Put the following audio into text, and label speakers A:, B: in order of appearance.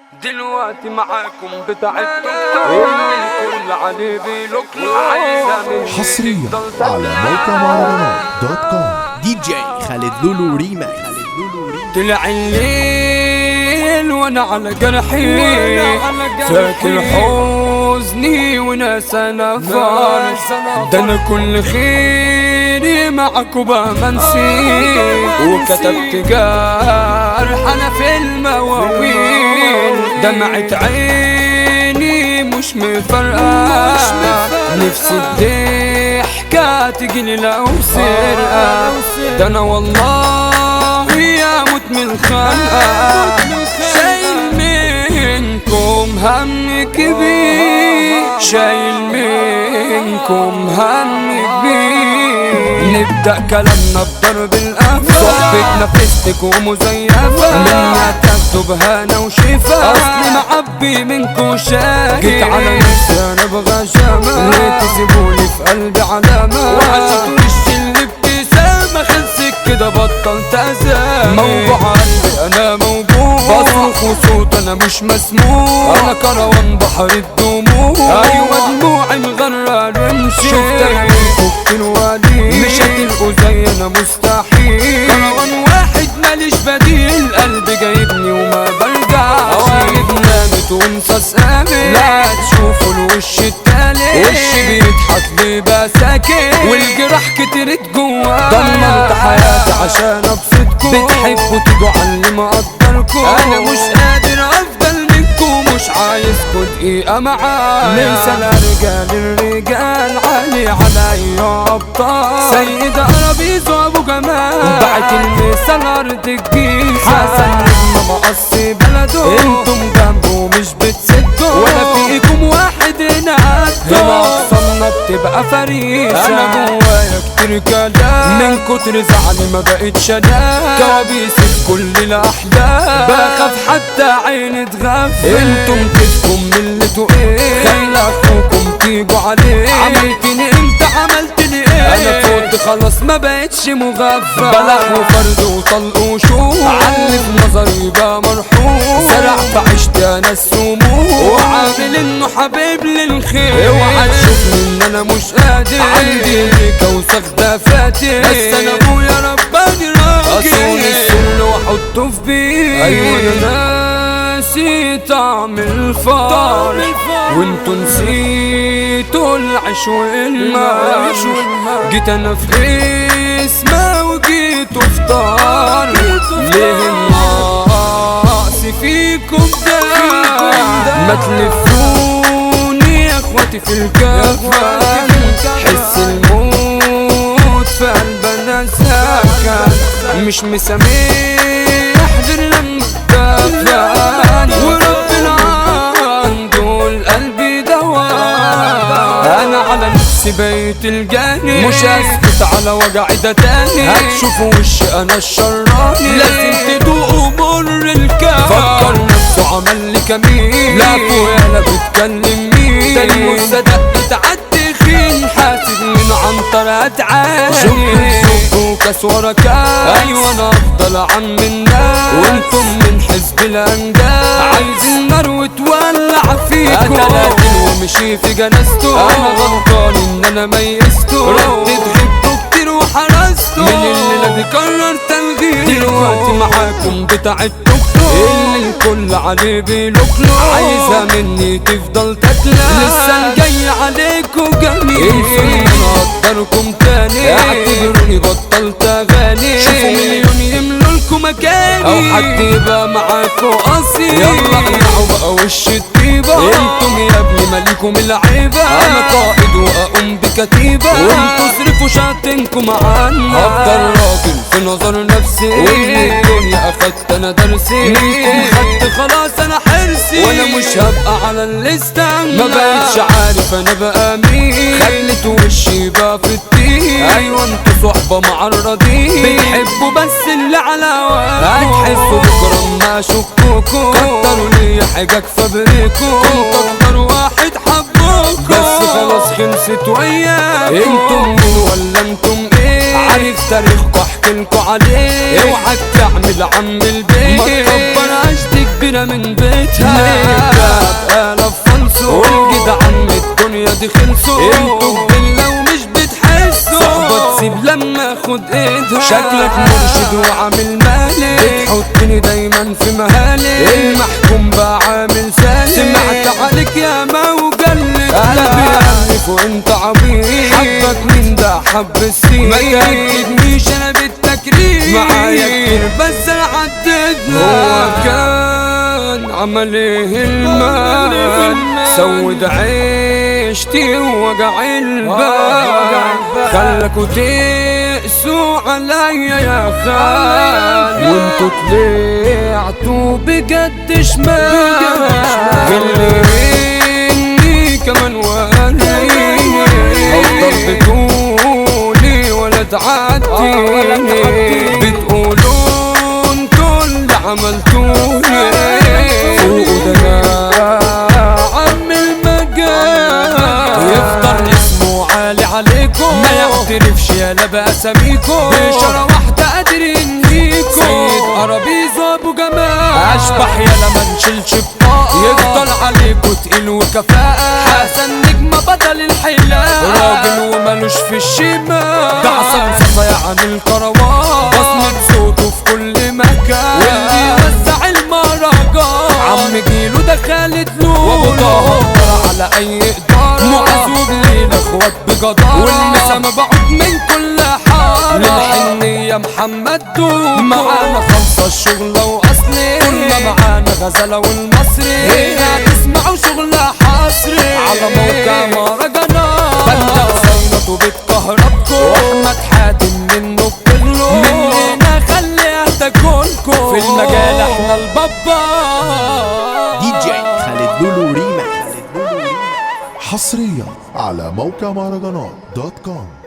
A: دلوقتي معاكم بتاعتكم الكل عليه بيلوك عايزة مني
B: حصريا
A: تفضل
B: على موقع مهرجانات دوت كوم
C: دي جي خالد لولو ريما خالد لولو ريما
A: طلع الليل وانا على جرحي فاكر حزني وناس انا فار ده انا كل خيري معاكوا بمنسي وكتبت جرح انا في المواويل دمعت عيني مش مفرقة نفسي الضحكة تجيلي لو سرقة ده انا والله يا موت من الخنقة شايل منكم هم كبير شايل منكم هم كبير نبدأ كلامنا بضرب القفا صحبتنا فيستك ومزيفة منا تكتب هنا وشفا أصلي معبي منكو شاهد جيت على نفسي أنا أبغى شمال ليه تسيبوني في قلبي علامة وعشت وشي اللي ابتسامة خلصك كده بطلت أزام موجوع قلبي أنا موجود بصرخ وصوت أنا مش مسموع أنا كروان بحر الدموع أيوة دموعي مغرر امشي شفت عينيكوا كتير وليد مش هتلقوا زي أنا مستحيل كروان واحد ماليش بديل قلبي جايبني وما برجعش قواعد نامت وانصاص قامت لا تشوفوا الوش التالت وشي بيضحك ليه بساكت والجراح كترت جوا ضمنت حياتي عشان ابسطكم بتحبوا تيجوا على اللي مقدركم انا مش قادر افضل منكم مش عايزكوا دقيقة معايا ليس الرجال الرجال علي علي ابطال سيد عربيز وابو جمال بعت المثال ارض الجيش حسن نجم مقص بلده انتم جنبه مش بتسدوا ولا فيكم واحد هنا قده هنا اقسامنا بتبقى فريسة انا جوايا كتير كلام من كتر زعلي ما بقتش انام كوابيس في كل الاحلام بخاف حتى عيني تغفل انتم كيفكم من اللي ايه خلى اخوكم تيجوا عليه عملتني انت عملتني ايه انا فوت خلاص ما بقتش مغفل بلح وفرد وطلق وشوق علي في نظري بقى مرحوم سرع فعشت انا السموم وعامل انه حبيب للخير اوعى تشوفني ان انا مش قادر عندي ليك وسخ ده فاتر بس انا ابويا رباني راجل اصون السر واحطه في بيت ايوه انا ناسي طعم الفار وانتوا نسيتوا العيش والماء جيت انا في اسمه وجيت افطار ليه النقص فيكم ده ما تلفوني يا اخواتي في الكفن حس الموت في قلبنا سكن مش مسامح غير لما اتدفن وربنا عنده القلب دواء انا على نفسي بيت الجاني مش هسكت على وجعي ده تاني هتشوفوا وشي انا الشراني لازم تدوقوا مر الكاس فكر نفسه عمل لي كمين لا اخويا لا بتكلم مين ده المصدق تعدي خين حاسب من عنتر اتعاني شوف وكاس ورا كاس ايوه انا افضل عم الناس وانتم من حزب الانداد عايزين نار وتولع فيكم اتلاقي ومشي في جنازته انا غلطان ان انا ميزته ردت غبته كتير وحرسته من الليله دي قرر تلغيه دلوقتي معاكم بتاع التوك توك اللي الكل عليه بيلوكلو عايزه مني تفضل تاكله لسه الجاي عليكم جميل انسوا ان انا اقدركم تاني اعتبروني بطلت اغاني شوفوا مليون يملوا لكم مكاني او حد يبقى معاكوا اصيل يلا اقلعوا بقى وش الطيبه انتم يا ابني مالكم العيبه انا قائد واقوم بكتيبه وانتوا اصرفوا شاتنكم عنا افضل راجل في نظر نفسي ومن الدنيا اخدت انا درسي منكم خدت خلاص انا حرسي وانا مش هبقى على الليسته ما بقتش عارف انا بقى مين خلت وشي بقى في التين ايوه انتوا صحبه معرضين بتحبوا بس اللي على هواكوا هتحسوا بكره ما اشكوكوا كتروا لي حاجات فبريكوا كنت اكتر واحد حبوكوا بس خلاص خلصت وياكوا انتم مين ولا انتم ايه عليه عارف تاريخكوا احكيلكوا عليه اوعى تعمل عم البيت ما تكبرهاش دي كبيرة من بيتها جاب آلاف فلسو والجدعان من الدنيا دي خلصوا انتوا بالله ومش بتحسوا صحبة تسيب لما اخد ايدها شكلك مرشد وعامل مالك بتحطني دايما في مهالك المحكوم بقى عامل سالك سمعت عليك يا ما وقلت قلبي يعرف وانت عبيط حبك مين ده حب السين ما يأكدنيش انا بالتكريم معايا كتير بس انا عديتها هو كان عمل ايه المال سود عيشتي ووجع البال خلكوا تقسوا عليا يا خال وانتوا طلعتوا بجد شمال اللي مني كمان وقالي افضل بتقولي ولا تعديني بتقولوا انتوا اللي عملتوني فوقوا ده انا عم المجال يفضل اسمه عالي عليكم ما يعترفش يالا باساميكم بإشارة واحدة قادر ينهيكم سيد أرابيزو أبو جمال أشبح يالا ما نشيلش بطاقة يفضل عليكم تقيل وكفاءة حسن نجمة بدل الحلاقة راجل ومالوش في الشمال ده عصام صفا يعني الكروان بصمة صوته في كل مكان واللي يوزع المهرجان عم جيلو ده خالد لولو وابو طه على اي اداره معزوب لينا اخوات بجدارة والمسا مبعوث من كل حارة للحنية محمد دوب معانا خمسة الشغلة واصلي كنا معانا غزلة والمصري هتسمعوا شغلة حصري على موقع مهرجانات بلدة وصينة بتكهربكم واحمد حاتم منه بتغلو مننا خليها تاكلكم في المجال احنا البابا
C: دي جي خالد لولو ريماكس
B: حصريا على موقع مهرجانات دوت كوم